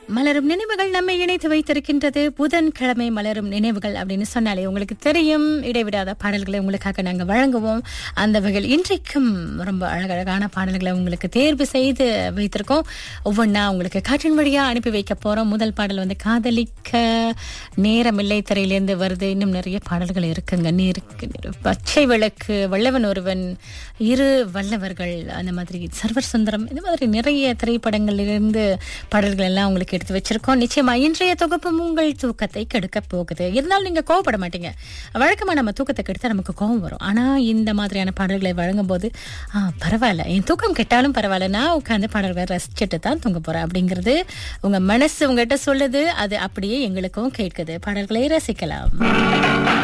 மலரும் நினைவுகள் நம்மை இணைத்து வைத்திருக்கின்றது புதன்கிழமை மலரும் நினைவுகள் அப்படின்னு சொன்னாலே உங்களுக்கு தெரியும் இடைவிடாத பாடல்களை உங்களுக்காக நாங்கள் வழங்குவோம் அந்த வகையில் இன்றைக்கும் ரொம்ப அழகழகான பாடல்களை உங்களுக்கு தேர்வு செய்து வைத்திருக்கோம் ஒவ்வொன்றா உங்களுக்கு காற்றின் வழியா அனுப்பி வைக்க போறோம் முதல் பாடல் வந்து காதலிக்க நேரமில்லை திரையிலேருந்து வருது இன்னும் நிறைய பாடல்கள் இருக்குங்க நீருக்கு நீரு, பச்சை விளக்கு வல்லவன் ஒருவன் இரு வல்லவர்கள் அந்த மாதிரி சர்வர் சுந்தரம் இந்த மாதிரி நிறைய திரைப்படங்களிலிருந்து பாடல்கள் எல்லாம் உங்களுக்கு எடுத்து வச்சிருக்கோம் நிச்சயமா இன்றைய தொகுப்பும் உங்கள் தூக்கத்தை கெடுக்க போகுது இருந்தாலும் நீங்க கோவப்பட மாட்டீங்க வழக்கமா நம்ம தூக்கத்தை கெடுத்தா நமக்கு கோவம் வரும் ஆனா இந்த மாதிரியான பாடல்களை வழங்கும் போது ஆ, பரவாயில்ல என் தூக்கம் கெட்டாலும் பரவாயில்ல நான் உட்காந்து பாடல்களை ரசிச்சுட்டு தான் தூங்க போறேன் அப்படிங்கிறது உங்க மனசு உங்ககிட்ட சொல்லுது அது அப்படியே எங்களுக்கும் கேட்குது பாடல்களை ரசிக்கலாம்